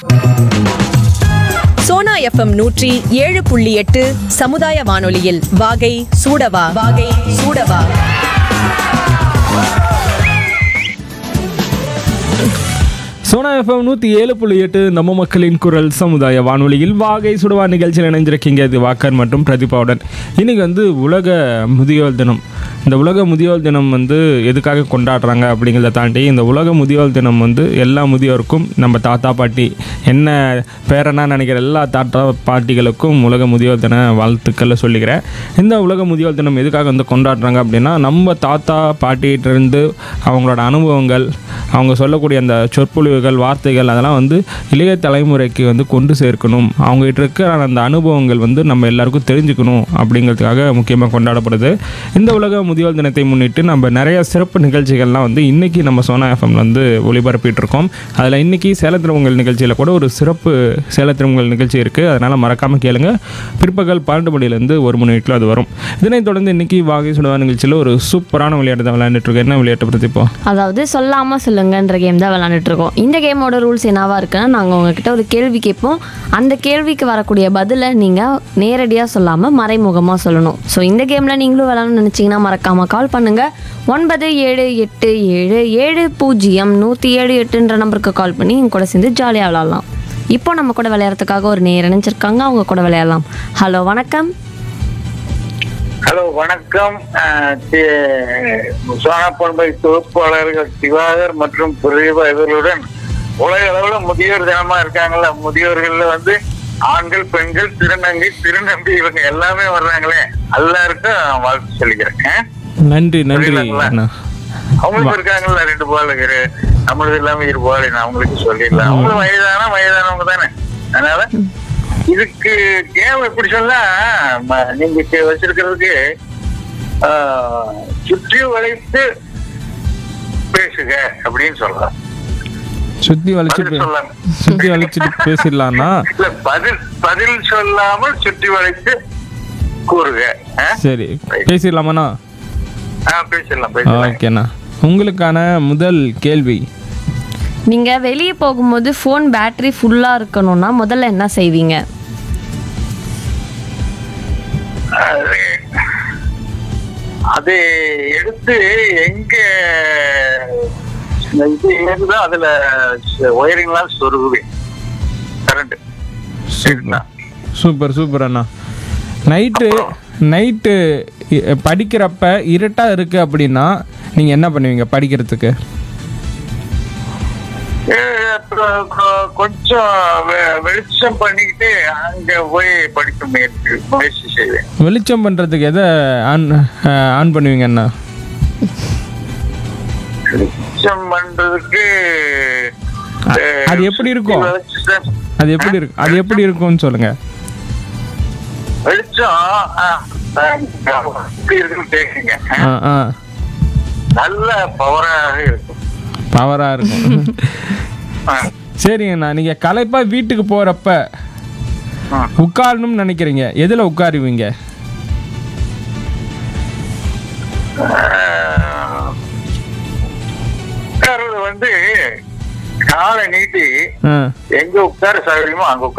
Sona FM நூற்றி ஏழு புள்ளி எட்டு சமுதாய வானொலியில் வாகை சூடவா வாகை சூடவா சோனா எஃப்எம் நூற்றி ஏழு புள்ளி எட்டு நம்ம மக்களின் குரல் சமுதாய வானொலியில் வாகை சுடுவா நிகழ்ச்சியில் இணைஞ்சிருக்கீங்க இது வாக்கர் மற்றும் பிரதீபாவுடன் இன்னைக்கு வந்து உலக முதியோர் தினம் இந்த உலக முதியோர் தினம் வந்து எதுக்காக கொண்டாடுறாங்க அப்படிங்கிறத தாண்டி இந்த உலக முதியோர் தினம் வந்து எல்லா முதியோருக்கும் நம்ம தாத்தா பாட்டி என்ன பேரனா நினைக்கிற எல்லா தாத்தா பாட்டிகளுக்கும் உலக முதியோர் தின வாழ்த்துக்களை சொல்லிக்கிறேன் இந்த உலக முதியோர் தினம் எதுக்காக வந்து கொண்டாடுறாங்க அப்படின்னா நம்ம தாத்தா பாட்டிகிட்டேருந்து அவங்களோட அனுபவங்கள் அவங்க சொல்லக்கூடிய அந்த சொற்பொழிவுகள் வார்த்தைகள் அதெல்லாம் வந்து இளைய தலைமுறைக்கு வந்து கொண்டு சேர்க்கணும் அவங்ககிட்ட இருக்கிற அந்த அனுபவங்கள் வந்து நம்ம எல்லாருக்கும் தெரிஞ்சுக்கணும் அப்படிங்கிறதுக்காக முக்கியமாக கொண்டாடப்படுது இந்த உலக முதியோர் தினத்தை முன்னிட்டு நம்ம நிறைய சிறப்பு நிகழ்ச்சிகள்லாம் வந்து இன்றைக்கி நம்ம சோனா எஃப்எம்ல வந்து ஒளிபரப்பிட்டு இருக்கோம் அதில் இன்றைக்கி சேலத்திரவங்கள் நிகழ்ச்சியில் கூட ஒரு சிறப்பு சேலத்திரவங்கள் நிகழ்ச்சி இருக்குது அதனால் மறக்காமல் கேளுங்க பிற்பகல் பன்னெண்டு மணிலேருந்து ஒரு மணி வீட்டில் அது வரும் இதனைத் தொடர்ந்து இன்றைக்கி வாகை சுடுவா நிகழ்ச்சியில் ஒரு சூப்பரான விளையாட்டு தான் விளையாண்டுட்டு இருக்கோம் என்ன விளையாட்டு பற்றி இப்போ அதாவது சொல்லாம சொல்லுங்கன்ற கேம் தான் விளாண்டுட்டு இருக்கோம் இந்த கேமோட ரூல்ஸ் என்னவா இருக்குன்னா நாங்கள் உங்ககிட்ட ஒரு கேள்வி கேட்போம் அந்த கேள்விக்கு வரக்கூடிய பதிலை நீங்கள் நேரடியாக சொல்லாமல் மறைமுகமாக சொல்லணும் ஸோ இந்த கேமில் நீங்களும் விளாடணும்னு நினச்சிங்கன்னா மறக்காமல் கால் பண்ணுங்க ஒன்பது ஏழு எட்டு ஏழு ஏழு பூஜ்ஜியம் நூற்றி ஏழு எட்டுன்ற நம்பருக்கு கால் பண்ணி எங்க கூட சேர்ந்து ஜாலியாக விளாட்லாம் இப்போ நம்ம கூட விளையாடுறதுக்காக ஒரு நேர் இணைஞ்சிருக்காங்க அவங்க கூட விளையாடலாம் ஹலோ வணக்கம் ஹலோ வணக்கம் அஹ், தி- சோனா பண்பை தொகுப்பாளர்கள் திவாகர் மற்றும் பிரதீபா இவர்களுடன் உலக அளவுல முதியோர் தினமா இருக்காங்கல்ல முதியோர்கள்ல வந்து ஆண்கள் பெண்கள் திருநங்கை திருநம்பி இவங்க எல்லாமே வர்றாங்களே எல்லாருக்கும் வாழ்த்து சொல்லிக்கிறேன் அஹ். நன்றி நன்றி புரியலங்களா? அண்ணா அவங்களுக்கு இருக்காங்கல்ல ரெண்டு பாலுக்கு நம்மளது இல்லாம இரு பாலு நான் அவங்களுக்கு சொல்லிடலாம் அவங்களும் வயதான வயதானவங்க தானே அதனால இதுக்கு கேம் எப்படி சொன்னா ம- நீங்க இப்ப வச்சிருக்கிறதுக்கு ஆஹ், சுற்றி வளைத்து பேசுக அப்படின்னு சொல்லலாம் சுத்தி வளைச்சு பதில் பே- சொல்லாம சுத்தி வளைச்சிட்டு பேசிடலாம்னா இல்ல பதில் பதில் சொல்லாமல் சுற்றி வளைத்து கூறுக ஆ? சரி பேசிடலாமாண்ணா ஆ, பேசிடலாம் பேசலாம் ஓகேண்ணா உங்களுக்கான முதல் கேள்வி நீங்கள் வெளியே போகும்போது ஃபோன் பேட்டரி ஃபுல்லாக இருக்கணும்னா முதல்ல என்ன செய்வீங்க அது அது எடுத்து எங்க இது இருக்குதோ அதுல ஒயரிங்லாம் சொருகுவேன் கரண்ட் சூப்பர் சூப்பர் சூப்பர் அண்ணா நைட்டு நைட்டு படிக்கிறப்ப இருட்டா இருக்கு அப்படின்னா நீங்க என்ன பண்ணுவீங்க படிக்கிறதுக்கு கொஞ்சம் வெ- வெளிச்சம் பண்ணிக்கிட்டு அங்க போய் படிக்க முயற்சி முயற்சி செய்வேன் வெளிச்சம் பண்றதுக்கு எதை ஆன் ஆன் பண்ணுவீங்க அண்ணா வெளிச்சம் பண்றதுக்கு அஹ், அது எப்படி இருக்கும்? வெளிச்சம் அது எப்படி இருக்கு அது எப்படி இருக்கும்னு சொல்லுங்க வெளிச்சம் ஆ, ஆ, எப்படி இருக்குன்னு கேக்குங்க ஆ ஆ நல்ல பவராக இருக்கும் பவரா இருக்கும் ஆ, சரிங்கண்ணா நீங்க களைப்பா வீட்டுக்கு போறப்ப ஆ. உட்காரணும்னு நினைக்கிறீங்க எதுல உட்காருவீங்க ஆஹ், உட்கார்றது வந்து காலை நீட்டி ஆ எங்க உட்கார சௌகரியமோ அங்க உட்கார